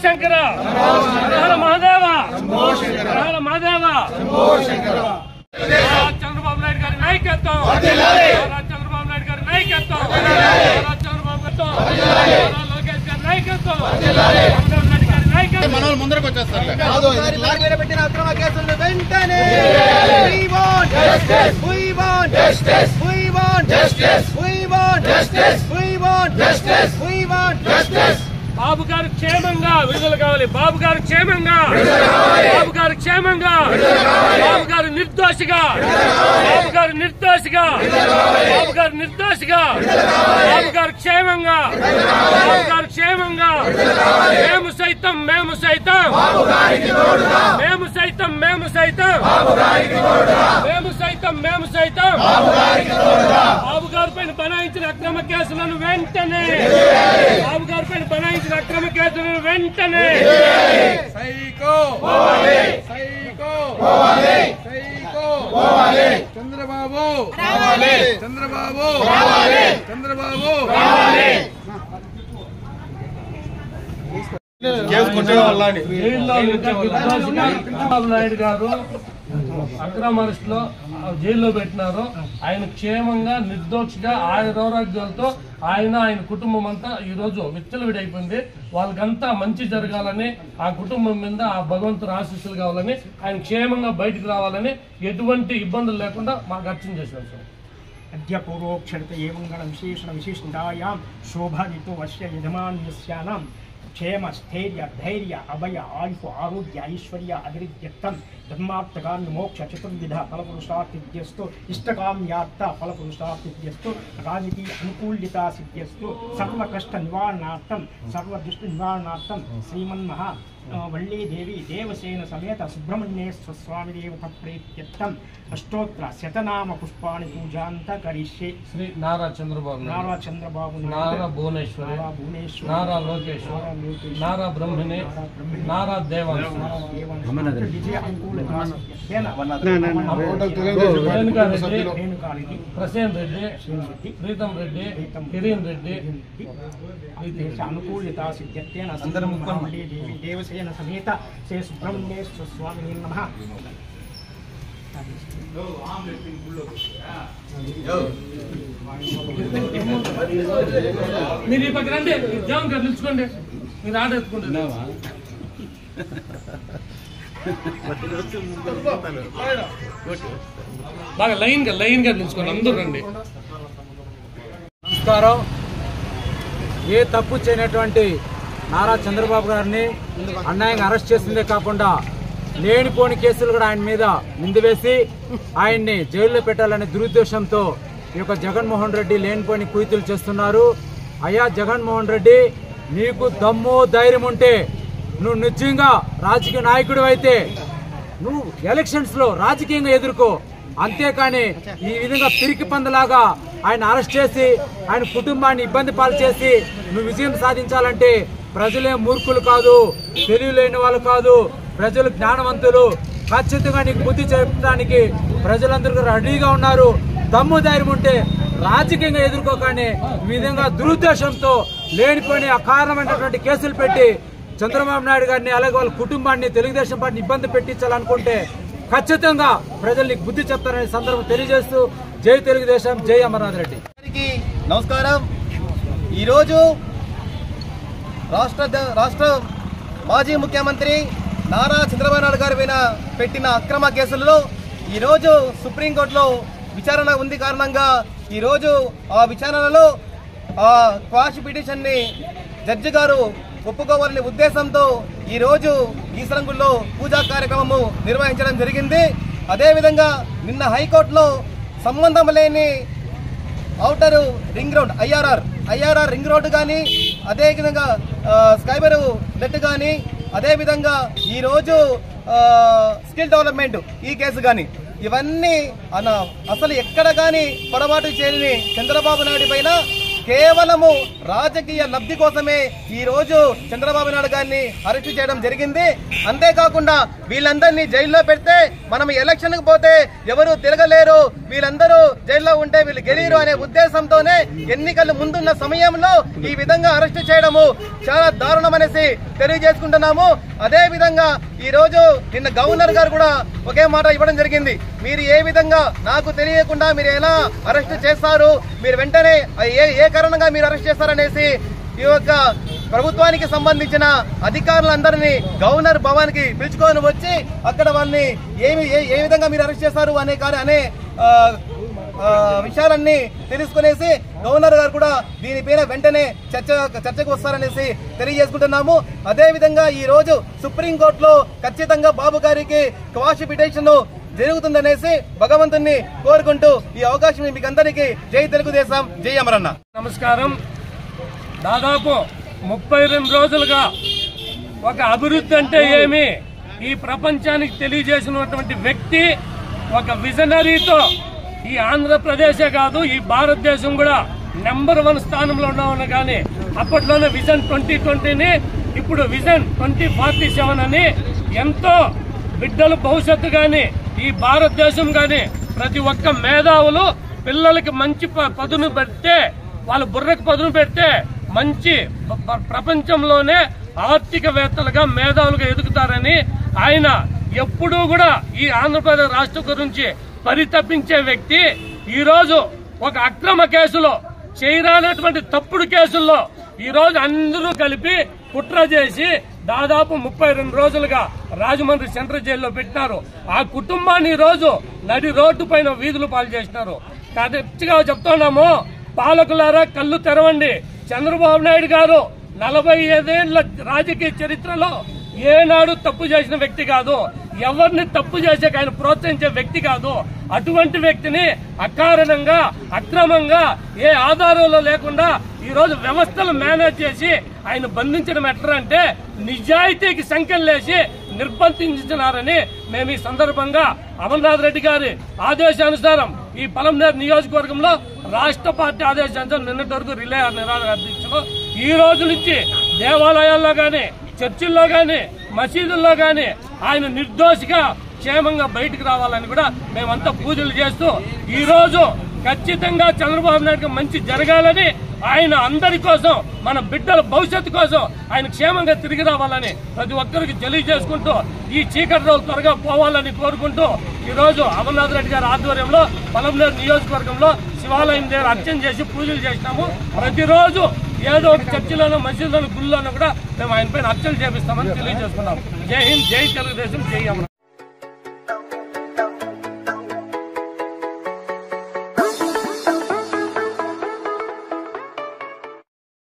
శంకర హర మహాదేవ హర మహాదేవ నారా చంద్రబాబు నాయుడు గారి నాయకత్వం నారా చంద్రబాబు నాయుడు గారి నాయకత్వం నారా చంద్రబాబు నాయుడు నారా లోకేష్ గారి నాయకత్వం చంద్రబాబు నాయుడు గారి నాయకత్వం మన వాళ్ళు ముందరకు వచ్చేస్తారు ఒకసారి లారీ మీద పెట్టిన అక్రమ కేసులను వెంటనే We want justice. We want justice. We want justice. We want justice. We want justice. We want justice. బాబు గారు క్షేమంగా విడుదల కావాలి బాబు గారు క్షేమంగా బాబు గారు క్షేమంగా బాబు గారు నిర్దోషిగా బాబు గారు నిర్దోషిగా బాబు గారు నిర్దోషిగా బాబు గారు క్షేమంగా బాబు గారు క్షేమంగా మేము సైతం మేము సైతం మేము సైతం మేము సైతం మేము సైతం మేము సైతం బాబు గారి పైన బనాయించిన అక్రమ కేసులను వెంటనే బాబు గారి పైన బనాయించిన అక్రమ కేసులను వెంటనే psycho psycho psycho Chandrababu Chandrababu Chandrababu case కొట్టడం వల్ల అని. జైల్లో ఇంకా నిర్దోషిగా చంద్రబాబు నాయుడు గారు అక్రమ అరెస్టులో జైల్లో పెట్టినారు ఆయన క్షేమంగా నిర్దోషిగా ఆయురారోగ్యాలతో ఆయన ఆయన కుటుంబం అంతా ఈ రోజు విచ్చలవిడైపోయింది వాళ్ళకంతా మంచి జరగాలని ఆ కుటుంబం మీద ఆ భగవంతుని ఆశీస్సులు కావాలని ఆయన క్షేమంగా బయటకు రావాలని ఎటువంటి ఇబ్బందులు లేకుండా మాకు అర్చన చేశారు సార్ अद्य पूर्वोक्षरत एवं विशेषण विशिष्टायां शोभादितो वश्य यजमान्यस्यानां क्षेम स्थैर्य धैर्य अभय आयुः आरोग्य ऐश्वर्य अभिवृद्ध्यर्थं धर्मार्थकाम्य मोक्ष चतुर्विध फलपुरुषार्थिभ्यस्तु इष्टकाम्यार्थ फलपुरुषार्थिभ्यस्तु राजकीय अनुकूल्यता सिद्ध्यस्तु सर्वकष्ट निवारणार्थं सर्वदुष्ट निवारणार्थं श्रीमन्महा वल्ली देवी देवसेन समेत सुब्रह्मण्येश्वर स्वामी देवత ప్రీత్యర్థం అష్టోత్తర శతనామ పుష్పాణి పూజాంత కరిష్యే శ్రీ నారా చంద్రబాబు నారా నాయుడు చంద్రబాబు నారా భువనేశ్వరి నారా భువనేశ్వరి నారా లోకేష్ నారా లోకేష్ నారా బ్రహ్మిణి నారా దేవాంశ విజయ అనుకూలత రేణుకారెడ్డి రేణుకారెడ్డి ప్రసేన్ రెడ్డి రెడ్డి ప్రీతం రెడ్డి కిరీన్ రెడ్డి దేశ అనుకూల్యత సిద్ధ్యర్థేన వల్లి దేవి దేవసేన సమేత శ్రీ సుబ్రహ్మణ్యేశ్వర స్వామి నమ మీరు ఈ పక్క రండి జామ్ గారు నిల్చుకోండి మీరు ఆడ ఎత్తుకోండి బాగా లైన్ గా లైన్ గా నిల్చుకోండి అందరూ రండి నమస్కారం ఏ తప్పు చేయనటువంటి నారా చంద్రబాబు గారిని అన్యాయంగా అరెస్ట్ చేసిందే కాకుండా లేనిపోని కేసులు కూడా ఆయన మీద నిందివేసి ఆయన్ని జైల్లో పెట్టాలనే దురుద్దేశంతో ఈ యొక్క జగన్మోహన్ రెడ్డి లేనిపోని కుయితులు చేస్తున్నారు అయ్యా జగన్మోహన్ రెడ్డి నీకు దమ్ము ధైర్యం ఉంటే నువ్వు నిజంగా రాజకీయ నాయకుడు అయితే నువ్వు ఎలక్షన్స్ లో రాజకీయంగా ఎదుర్కో అంతేకాని ఈ విధంగా పిరికి పందలాగా ఆయన అరెస్ట్ చేసి ఆయన కుటుంబాన్ని ఇబ్బంది పాలు చేసి నువ్వు విజయం సాధించాలంటే ప్రజలే మూర్ఖులు కాదు తెలివి లేని వాళ్ళు కాదు ప్రజలు జ్ఞానవంతులు ఖచ్చితంగా నీకు బుద్ధి చెప్పడానికి ప్రజలందరూ రెడీగా ఉన్నారు దమ్ము ధైర్యం ఉంటే రాజకీయంగా ఎదుర్కోగానే ఈ విధంగా దురుద్దేశంతో లేనిపోయిన అకారణమైనటువంటి కేసులు పెట్టి చంద్రబాబు నాయుడు గారిని అలాగే వాళ్ళ కుటుంబాన్ని తెలుగుదేశం పార్టీని ఇబ్బంది పెట్టించాలనుకుంటే ఖచ్చితంగా ప్రజలు నీకు బుద్ధి చెప్తారనే సందర్భం తెలియజేస్తూ జై తెలుగుదేశం జై అమర్నాథ్ రెడ్డి అందరికీ నమస్కారం ఈరోజు రాష్ట్ర ద- రాష్ట్ర మాజీ ముఖ్యమంత్రి నారా చంద్రబాబు నాయుడు గారి పైన పెట్టిన అక్రమ కేసులలో ఈరోజు సుప్రీంకోర్టులో విచారణ ఉంది కారణంగా ఈరోజు ఆ విచారణలో ఆ క్వాష్ పిటిషన్ని జడ్జి గారు ఒప్పుకోవాలనే ఉద్దేశంతో ఈరోజు ఈశ్వరంగుల్లో పూజా కార్యక్రమము నిర్వహించడం జరిగింది అదేవిధంగా నిన్న హైకోర్టులో సంబంధం లేని outer ring road IRR IRR ring road కానీ అదేవిధంగా ఆ, స్కైబర్ నెట్ కానీ అదేవిధంగా ఈరోజు ఆ, స్కిల్ డెవలప్మెంట్ ఈ కేసు కానీ ఇవన్నీ అన అసలు ఎక్కడ కానీ పొరపాటు చేయని చంద్రబాబు నాయుడు పైన కేవలము రాజకీయ లబ్ధి కోసమే ఈ రోజు చంద్రబాబు నాయుడు గారిని అరెస్ట్ చేయడం జరిగింది అంతేకాకుండా వీళ్ళందరినీ జైల్లో పెడితే మనం ఎలక్షన్ కు పోతే ఎవరు తిరగలేరు వీళ్ళందరూ జైల్లో ఉంటే వీళ్ళు గెలీరు అనే ఉద్దేశంతోనే ఎన్నికలు ముందున్న సమయంలో ఈ విధంగా అరెస్ట్ చేయడము చాలా దారుణం అనేసి తెలియజేసుకుంటున్నాము అదే విధంగా ఈ రోజు నిన్న గవర్నర్ గారు కూడా ఒకే మాట ఇవ్వడం జరిగింది మీరు ఏ విధంగా నాకు తెలియకుండా మీరు ఎలా అరెస్ట్ చేస్తారు మీరు వెంటనే ఏ ఏ కారణంగా మీరు అరెస్ట్ చేస్తారనేసి ఈ యొక్క ప్రభుత్వానికి సంబంధించిన అధికారులందరినీ గవర్నర్ భవన్ కి పిలుచుకొని వచ్చి అక్కడ వాళ్ళని ఏమి ఏ- ఏ విధంగా మీరు అరెస్ట్ చేస్తారు అనే కానీ అనే ఆ, ఆ, విషయాలన్నీ తెలుసుకునేసి గవర్నర్ గారు కూడా దీనిపైన వెంటనే చర్చ చర్చకు వస్తారనేసి తెలియజేసుకుంటున్నాము అదే విధంగా ఈ రోజు సుప్రీంకోర్టులో ఖచ్చితంగా బాబు గారికి క్వాష్ పిటిషన్ జరుగుతుందనేసి భగవంతుని కోరుకుంటూ ఈ అవకాశం మీకు అందరికీ జై తెలుగుదేశం జై అమరన్న నమస్కారం దాదాపు ముప్పై రెండు రోజులుగా ఒక అభివృద్ధి అంటే ఏమి ఈ ప్రపంచానికి తెలియజేసినటువంటి వ్యక్తి ఒక విజనరీతో ఈ ఆంధ్రప్రదేశే కాదు ఈ భారతదేశం కూడా నెంబర్ వన్ స్థానంలో ఉన్నామని కానీ అప్పట్లోనే విజన్ ట్వంటీ ట్వంటీని ఇప్పుడు విజన్ ట్వంటీ ఫార్టీ సెవెన్ అని ఎంతో బిడ్డల భవిష్యత్తు గాని ఈ భారతదేశం గాని ప్రతి ఒక్క మేధావులు పిల్లలకి మంచి ప- పదును పెడితే వాళ్ళ బుర్రకు పదును పెడితే మంచి ప- ప- ప్రపంచంలోనే ఆర్థికవేత్తలుగా మేధావులుగా ఎదుగుతారని ఆయన ఎప్పుడూ కూడా ఈ ఆంధ్రప్రదేశ్ రాష్ట్రం గురించి పరితపించే వ్యక్తి ఈ రోజు ఒక అక్రమ కేసులో చేయరానటువంటి తప్పుడు కేసుల్లో ఈ రోజు అందరూ కలిపి కుట్ర చేసి దాదాపు ముప్పై రెండు రోజులుగా రాజమండ్రి సెంట్రల్ జైల్లో పెట్టినారు ఆ కుటుంబాన్ని ఈ రోజు నడి రోడ్డు పైన వీధులు పాలు చేసినారు కరెక్ట్గా చెప్తున్నాము పాలకులారా కళ్ళు తెరవండి చంద్రబాబు నాయుడు గారు నలభై ఐదేళ్ల రాజకీయ చరిత్రలో ఏనాడు తప్పు చేసిన వ్యక్తి కాదు ఎవరిని తప్పు చేసే ఆయన ప్రోత్సహించే వ్యక్తి కాదు అటువంటి వ్యక్తిని అకారణంగా అక్రమంగా ఏ ఆధారంలో లేకుండా ఈ రోజు వ్యవస్థలు మేనేజ్ చేసి ఆయన బంధించడం ఎట్లా అంటే నిజాయితీకి సంఖ్యలేసి నిర్బంధించినారని మేము ఈ సందర్భంగా అమర్నాథ్ రెడ్డి గారి ఆదేశానుసారం ఈ పలంనేరు నియోజకవర్గంలో రాష్ట్ర పార్టీ ఆదేశానుసారం నిన్నటి వరకు రిలే నిరాహార దీక్షలో ఈ రోజు నుంచి దేవాలయాల్లో గాని చర్చిల్లో గాని మసీదుల్లో గాని ఆయన నిర్దోషిగా క్షేమంగా బయటకు రావాలని కూడా మేమంతా పూజలు చేస్తూ ఈ రోజు ఖచ్చితంగా చంద్రబాబు నాయుడు మంచి జరగాలని ఆయన అందరి కోసం మన బిడ్డల భవిష్యత్తు కోసం ఆయన క్షేమంగా తిరిగి రావాలని ప్రతి ఒక్కరికి తెలియజేసుకుంటూ ఈ చీకటి రోజులు త్వరగా పోవాలని కోరుకుంటూ ఈ రోజు అమర్నాథ్ రెడ్డి గారి ఆధ్వర్యంలో పలంనేరు నియోజకవర్గంలో శివాలయం దగ్గర అర్చన చేసి పూజలు చేసినాము ప్రతిరోజు ఏదో ఒక చర్చిలోనో మసీదులోనో గుళ్ళలోనో కూడా మేము ఆయన పైన అర్చనలు చేపిస్తామని తెలియజేసుకున్నాం జై హింద్ జై తెలుగుదేశం జై అమర